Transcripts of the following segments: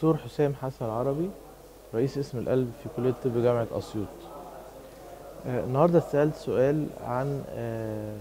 دكتور حسام حسن عربي رئيس اسم القلب في كلية طب جامعة أسيوط آه، النهاردة اتسألت سؤال عن آه،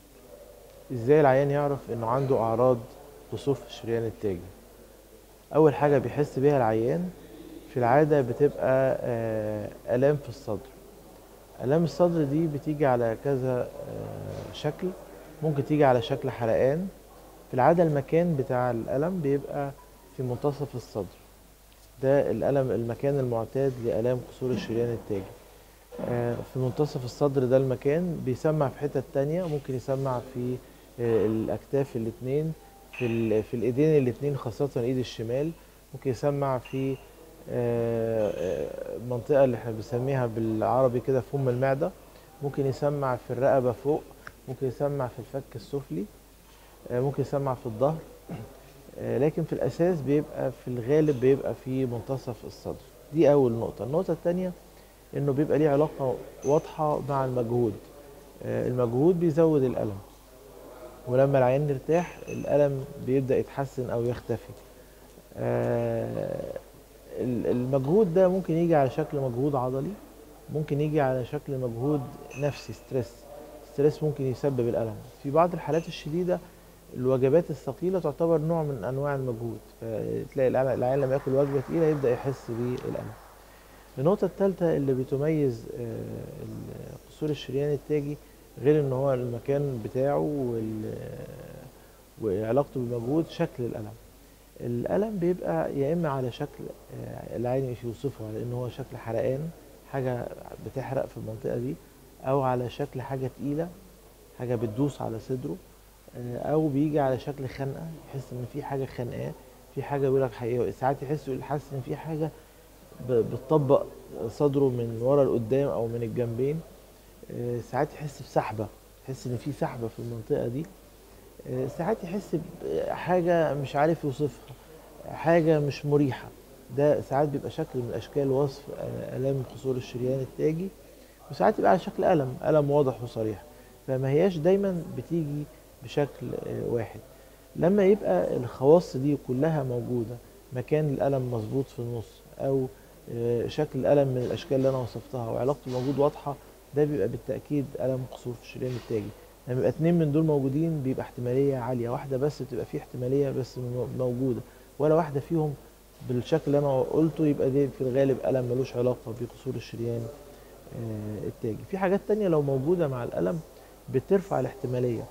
ازاي العيان يعرف انه عنده اعراض قصور في الشريان التاجي اول حاجة بيحس بيها العيان في العادة بتبقى آه، الام في الصدر الام الصدر دي بتيجي على كذا آه، شكل ممكن تيجي على شكل حرقان في العادة المكان بتاع الألم بيبقى في منتصف الصدر ده الألم المكان المعتاد لآلام قصور الشريان التاجي آه، في منتصف الصدر ده المكان بيسمع في حتة تانية ممكن يسمع في آه، الأكتاف الاتنين في, ال- في الإيدين الاتنين خاصة الإيد الشمال ممكن يسمع في آه، آه، المنطقة اللي احنا بنسميها بالعربي كده فم المعدة ممكن يسمع في الرقبة فوق ممكن يسمع في الفك السفلي آه، ممكن يسمع في الظهر آه، لكن في الأساس بيبقى في الغالب بيبقى في منتصف الصدر دي أول نقطة النقطة التانية إنه بيبقى ليه علاقة واضحة مع المجهود آه، المجهود بيزود الألم ولما العيان يرتاح الألم بيبدأ يتحسن أو يختفي آه، ال- المجهود ده ممكن يجي على شكل مجهود عضلي ممكن يجي على شكل مجهود نفسي ستريس ستريس ممكن يسبب الألم في بعض الحالات الشديدة الوجبات الثقيلة تعتبر نوع من أنواع المجهود فتلاقي الع- العيان لما ياكل وجبة تقيلة يبدأ يحس بالألم النقطة الثالثة اللي بتميز آه، ال- قصور الشريان التاجي غير ان هو المكان بتاعه وال- وعلاقته بالمجهود شكل الألم الألم بيبقى يا إما على شكل آه، العين مش يوصفه على إن هو شكل حرقان حاجة بتحرق في المنطقة دي أو على شكل حاجة تقيلة حاجة بتدوس على صدره آه، أو بيجي على شكل خنقة يحس إن في حاجة خانقاه في حاجة بيقول لك حقيقة ساعات يحس يقول حاسس إن في حاجة ب- بتطبق صدره من ورا لقدام أو من الجنبين آه، ساعات يحس بسحبة يحس إن في سحبة في المنطقة دي آه، ساعات يحس بحاجة مش عارف يوصفها حاجة مش مريحة ده ساعات بيبقى شكل من أشكال وصف آه، آلام قصور الشريان التاجي وساعات يبقى على شكل ألم ألم واضح وصريح فما هياش دايما بتيجي بشكل آه، واحد لما يبقى الخواص دي كلها موجودة مكان الألم مظبوط في النص أو آه، شكل الألم من الأشكال اللي أنا وصفتها وعلاقته بالموجود واضحة ده بيبقى بالتأكيد ألم قصور في الشريان التاجي لما يبقى اتنين من دول موجودين بيبقى احتمالية عالية واحدة بس بتبقى فيه احتمالية بس م- موجودة ولا واحدة فيهم بالشكل اللي أنا قلته يبقى دي في الغالب ألم ملوش علاقة بقصور الشريان آه، التاجي في حاجات تانية لو موجودة مع الألم بترفع الاحتمالية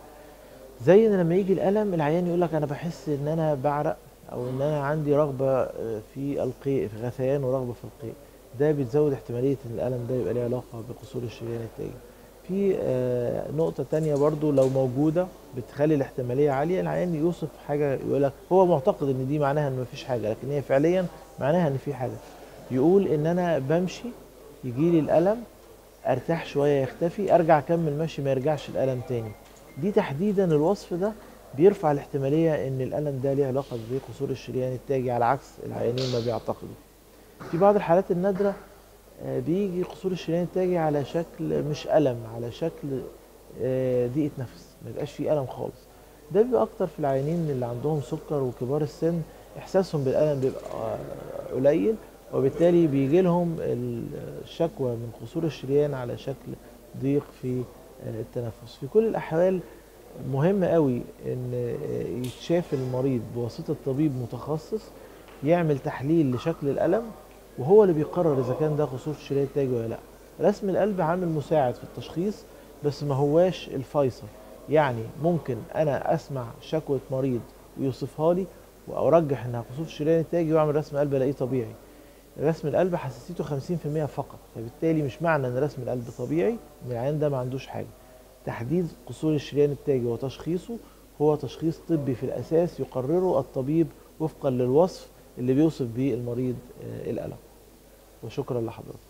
زي ان لما يجي الالم العيان يقول لك انا بحس ان انا بعرق او ان انا عندي رغبه آه، في القيء في غثيان ورغبه في القيء ده بتزود احتماليه ان الالم ده يبقى ليه علاقه بقصور الشريان التاجي في آه، نقطة تانية برضو لو موجودة بتخلي الاحتمالية عالية العيان يوصف حاجة يقول لك هو معتقد ان دي معناها ان مفيش حاجة لكن هي فعليا معناها ان في حاجة يقول ان انا بمشي يجيلي الالم ارتاح شوية يختفي ارجع اكمل مشي ما يرجعش الالم تاني دي تحديدا الوصف ده بيرفع الاحتمالية ان الالم ده ليه علاقة بقصور الشريان التاجي على عكس العيانين ما بيعتقدوا في بعض الحالات النادرة آه، بيجي قصور الشريان التاجي على شكل مش ألم على شكل آه، ضيقة نفس ما يبقاش فيه ألم خالص ده بيبقى أكتر في العيانين اللي عندهم سكر وكبار السن إحساسهم بالألم بيبقى آه، قليل وبالتالي بيجي لهم الشكوى من قصور الشريان على شكل ضيق في آه، التنفس في كل الأحوال مهم قوي ان آه، يتشاف المريض بواسطة طبيب متخصص يعمل تحليل لشكل الألم وهو اللي بيقرر إذا كان ده قصور شريان تاجي ولا لا رسم القلب عامل مساعد في التشخيص بس ما هواش الفيصل يعني ممكن أنا أسمع شكوى مريض ويوصفها لي وأرجح إنها قصور شريان التاجي وأعمل رسم قلب ألاقيه طبيعي رسم القلب حساسيته 50% فقط فبالتالي مش معنى ان رسم القلب طبيعي ان العيان ده ما عندوش حاجه تحديد قصور الشريان التاجي وتشخيصه هو تشخيص طبي في الاساس يقرره الطبيب وفقا للوصف اللي بيوصف بيه المريض آه، الالم وشكرا لحضرتك